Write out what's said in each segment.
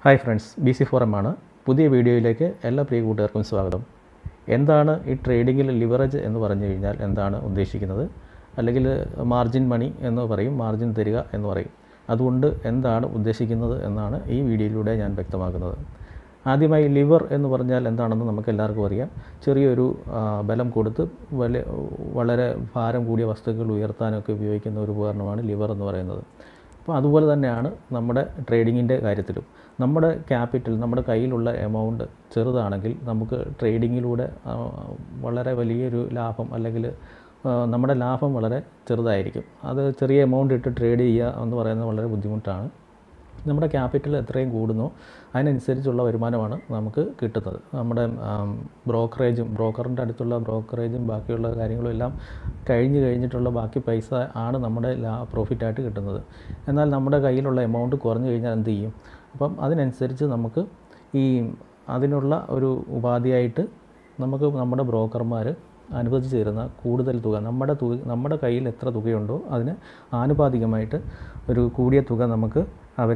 hi friends B C forum ആണ് പുതിയ വീഡിയോയിലേക്ക് എല്ലാ പ്രിയ കൂട്ടുകാർക്കും സ്വാഗതം എന്താണ് ഈ ട്രേഡിങ്ങിൽ ലിവറേജ് എന്ന് പറഞ്ഞു കഴിഞ്ഞാൽ എന്താണ് ഉദ്ദേശിക്കുന്നത് അല്ലെങ്കിൽ മാർജിൻ മണി എന്ന് പറയും മാർജിൻ തരിക എന്ന് പറയും അതുകൊണ്ട് എന്താണ് ഉദ്ദേശിക്കുന്നത് എന്നാണ് ഈ വീഡിയോയിലൂടെ ഞാൻ വ്യക്തമാക്കുന്നത് ആദ്യമായി ലിവർ എന്ന് പറഞ്ഞാൽ എന്താണെന്ന് നമുക്ക് എല്ലാവർക്കും അറിയാം ചെറിയൊരു ആ, ബലം കൊടുത്ത് വലിയ വളരെ ഭാരം കൂടിയ വസ്തുക്കൾ ഉയർത്താനൊക്കെ ഉപയോഗിക്കുന്ന ഒരു ഉപകരണമാണ് ലിവർ എന്ന് പറയുന്നത് അപ്പോൾ അതുപോലെ തന്നെയാണ് നമ്മുടെ ട്രേഡിങ്ങിൻ്റെ കാര്യത്തിലും നമ്മുടെ ക്യാപിറ്റൽ നമ്മുടെ കയ്യിലുള്ള എമൗണ്ട് ചെറുതാണെങ്കിൽ നമുക്ക് ട്രേഡിങ്ങിലൂടെ ആ, വളരെ വലിയൊരു ലാഭം അല്ലെങ്കിൽ ആ, നമ്മുടെ ലാഭം വളരെ ചെറുതായിരിക്കും അത് ചെറിയ എമൗണ്ട് ഇട്ട് ട്രേഡ് ചെയ്യുക എന്ന് പറയുന്നത് വളരെ ബുദ്ധിമുട്ടാണ് നമ്മുടെ ക്യാപിറ്റൽ എത്രയും കൂടുന്നോ അതിനനുസരിച്ചുള്ള വരുമാനമാണ് നമുക്ക് കിട്ടുന്നത് നമ്മുടെ ബ്രോക്കറേജും ബ്രോക്കറിൻ്റെ അടുത്തുള്ള ബ്രോക്കറേജും ബാക്കിയുള്ള കാര്യങ്ങളും എല്ലാം കഴിഞ്ഞ് കഴിഞ്ഞിട്ടുള്ള ബാക്കി പൈസ ആണ് നമ്മുടെ ലാ പ്രോഫിറ്റായിട്ട് കിട്ടുന്നത് എന്നാൽ നമ്മുടെ കയ്യിലുള്ള എമൗണ്ട് കുറഞ്ഞു കഴിഞ്ഞാൽ എന്ത് ചെയ്യും അപ്പം അതിനനുസരിച്ച് നമുക്ക് ഈ അതിനുള്ള ഒരു ഉപാധിയായിട്ട് നമുക്ക് നമ്മുടെ ബ്രോക്കർമാർ അനുവദിച്ചു തരുന്ന കൂടുതൽ തുക നമ്മുടെ തുക നമ്മുടെ കയ്യിൽ എത്ര തുകയുണ്ടോ അതിന് ആനുപാതികമായിട്ട് ഒരു കൂടിയ തുക നമുക്ക് അവർ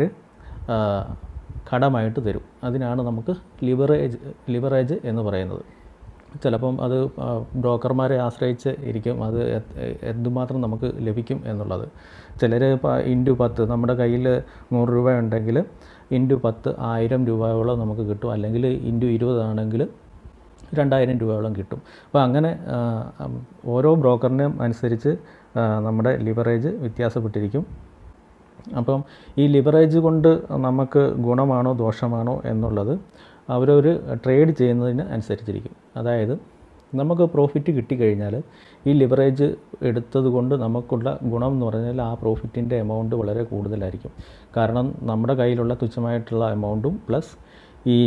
കടമായിട്ട് തരും അതിനാണ് നമുക്ക് ലിവറേജ് ലിവറേജ് എന്ന് പറയുന്നത് ചിലപ്പം അത് ആ, ബ്രോക്കർമാരെ ആശ്രയിച്ച് ഇരിക്കും അത് എത്- എന്തുമാത്രം നമുക്ക് ലഭിക്കും എന്നുള്ളത് ചിലർ ഇൻറ്റു പത്ത് നമ്മുടെ കയ്യിൽ നൂറ് രൂപ ഉണ്ടെങ്കിൽ ഇൻറ്റു പത്ത് ആയിരം രൂപയോളം നമുക്ക് കിട്ടും അല്ലെങ്കിൽ ഇൻറ്റു ഇരുപതാണെങ്കിൽ രണ്ടായിരം രൂപയോളം കിട്ടും അപ്പോൾ അങ്ങനെ ആ, ഉം, ഓരോ ബ്രോക്കറിനും അനുസരിച്ച് ആ, നമ്മുടെ ലിവറേജ് വ്യത്യാസപ്പെട്ടിരിക്കും അപ്പം ഈ ലിവറേജ് കൊണ്ട് നമുക്ക് ഗുണമാണോ ദോഷമാണോ എന്നുള്ളത് അവരൊരു ട്രേഡ് ചെയ്യുന്നതിന് അനുസരിച്ചിരിക്കും അതായത് നമുക്ക് പ്രോഫിറ്റ് കിട്ടിക്കഴിഞ്ഞാൽ ഈ ലിവറേജ് എടുത്തത് കൊണ്ട് നമുക്കുള്ള ഗുണം എന്ന് പറഞ്ഞാൽ ആ പ്രോഫിറ്റിൻ്റെ എമൗണ്ട് വളരെ കൂടുതലായിരിക്കും കാരണം നമ്മുടെ കയ്യിലുള്ള തുച്ഛമായിട്ടുള്ള എമൗണ്ടും പ്ലസ് ഈ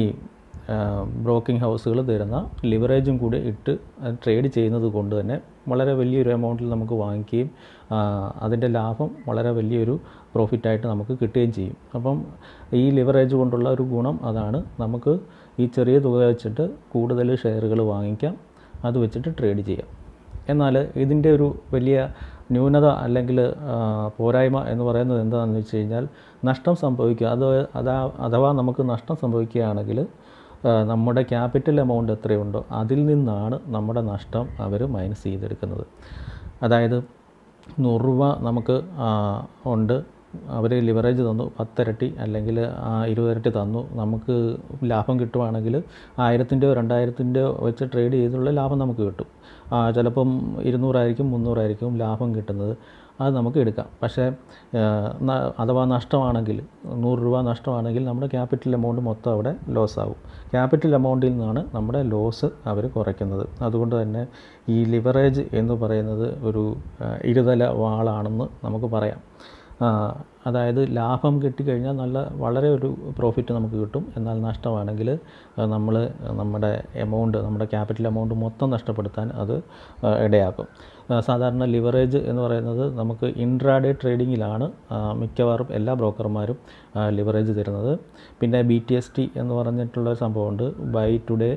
ബ്രോക്കിംഗ് ഹൗസുകൾ തരുന്ന ലിവറേജും കൂടി ഇട്ട് ട്രേഡ് ചെയ്യുന്നത് കൊണ്ട് തന്നെ വളരെ വലിയൊരു എമൗണ്ടിൽ നമുക്ക് വാങ്ങിക്കുകയും ആ, അതിൻ്റെ ലാഭം വളരെ വലിയൊരു പ്രോഫിറ്റായിട്ട് നമുക്ക് കിട്ടുകയും ചെയ്യും അപ്പം ഈ ലിവറേജ് കൊണ്ടുള്ള ഒരു ഗുണം അതാണ് നമുക്ക് ഈ ചെറിയ തുക വെച്ചിട്ട് കൂടുതൽ ഷെയറുകൾ വാങ്ങിക്കാം അത് വെച്ചിട്ട് ട്രേഡ് ചെയ്യാം എന്നാൽ ഇതിൻ്റെ ഒരു വലിയ ന്യൂനത അല്ലെങ്കിൽ ആ, പോരായ്മ എന്ന് പറയുന്നത് എന്താണെന്ന് വെച്ച് കഴിഞ്ഞാൽ നഷ്ടം സംഭവിക്കുക അത് അതാ അഥവാ നമുക്ക് നഷ്ടം സംഭവിക്കുകയാണെങ്കിൽ ആ, നമ്മുടെ ക്യാപിറ്റൽ എമൗണ്ട് എത്രയുണ്ടോ അതിൽ നിന്നാണ് നമ്മുടെ നഷ്ടം അവർ മൈനസ് ചെയ്തെടുക്കുന്നത് അതായത് നൂറ് രൂപ നമുക്ക് ആ, ഉണ്ട് അവർ ലിവറേജ് തന്നു പത്തിരട്ടി അല്ലെങ്കിൽ ആ, ഇരുപതിരട്ടി തന്നു നമുക്ക് ലാഭം കിട്ടുവാണെങ്കിൽ ആയിരത്തിൻ്റെയോ രണ്ടായിരത്തിൻ്റെയോ വെച്ച് ട്രേഡ് ചെയ്തുള്ള ലാഭം നമുക്ക് കിട്ടും ആ, ചിലപ്പം ഇരുന്നൂറായിരിക്കും മുന്നൂറായിരിക്കും ലാഭം കിട്ടുന്നത് അത് നമുക്ക് എടുക്കാം പക്ഷേ ആ, ന- അഥവാ നഷ്ടമാണെങ്കിൽ നൂറ് രൂപ നഷ്ടമാണെങ്കിൽ നമ്മുടെ ക്യാപിറ്റൽ എമൗണ്ട് മൊത്തം അവിടെ ലോസ് ആകും ക്യാപിറ്റൽ എമൗണ്ടിൽ നിന്നാണ് നമ്മുടെ ലോസ് അവർ കുറയ്ക്കുന്നത് അതുകൊണ്ട് തന്നെ ഈ ലിവറേജ് എന്ന് പറയുന്നത് ഒരു ആ, ഇരുതല വാളാണെന്ന് നമുക്ക് പറയാം ആ, അതായത് ലാഭം കിട്ടിക്കഴിഞ്ഞാൽ നല്ല വളരെ ഒരു പ്രോഫിറ്റ് നമുക്ക് കിട്ടും എന്നാൽ നഷ്ടമാണെങ്കിൽ നമ്മൾ നമ്മുടെ എമൗണ്ട് നമ്മുടെ ക്യാപിറ്റൽ എമൗണ്ട് മൊത്തം നഷ്ടപ്പെടുത്താൻ അത് ആ, ഇടയാക്കും ആ, സാധാരണ ലിവറേജ് എന്ന് പറയുന്നത് നമുക്ക് ഇൻട്രാഡേ ട്രേഡിങ്ങിലാണ് ആ, മിക്കവാറും എല്ലാ ബ്രോക്കർമാരും ലിവറേജ് തരുന്നത് പിന്നെ ബി ടി എസ് ടി എന്ന് പറഞ്ഞിട്ടുള്ള ഒരു സംഭവമുണ്ട് ബൈ ടുഡേ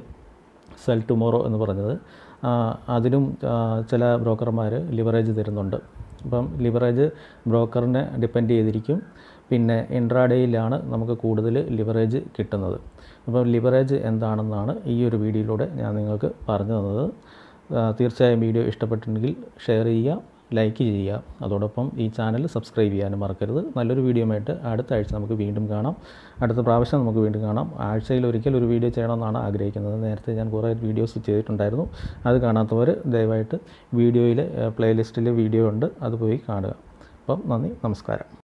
സെൽ ടുമോറോ എന്ന് പറഞ്ഞത് ആ, അതിനും ആ, ചില ബ്രോക്കർമാർ ലിവറേജ് തരുന്നുണ്ട് അപ്പം ലിവറേജ് ബ്രോക്കറിനെ ഡിപ്പെൻഡ് ചെയ്തിരിക്കും പിന്നെ ഇൻട്രാഡേയിലാണ് നമുക്ക് കൂടുതൽ ലിവറേജ് കിട്ടുന്നത് അപ്പം ലിവറേജ് എന്താണെന്നാണ് ഈ ഒരു വീഡിയോയിലൂടെ ഞാൻ നിങ്ങൾക്ക് പറഞ്ഞു തന്നത് ആ, തീർച്ചയായും വീഡിയോ ഇഷ്ടപ്പെട്ടിട്ടുണ്ടെങ്കിൽ ഷെയർ ചെയ്യുക ലൈക്ക് ചെയ്യുക അതോടൊപ്പം ഈ ചാനൽ സബ്സ്ക്രൈബ് ചെയ്യാനും മറക്കരുത് നല്ലൊരു വീഡിയോയുമായിട്ട് അടുത്ത ആഴ്ച നമുക്ക് വീണ്ടും കാണാം അടുത്ത പ്രാവശ്യം നമുക്ക് വീണ്ടും കാണാം ആഴ്ചയിൽ ഒരിക്കൽ ഒരു വീഡിയോ ചെയ്യണമെന്നാണ് ആഗ്രഹിക്കുന്നത് നേരത്തെ ഞാൻ കുറേ വീഡിയോസ് ചെയ്തിട്ടുണ്ടായിരുന്നു അത് കാണാത്തവർ ദയവായിട്ട് വീഡിയോയിൽ പ്ലേലിസ്റ്റിൽ വീഡിയോ ഉണ്ട് അത് പോയി കാണുക അപ്പം നന്ദി നമസ്കാരം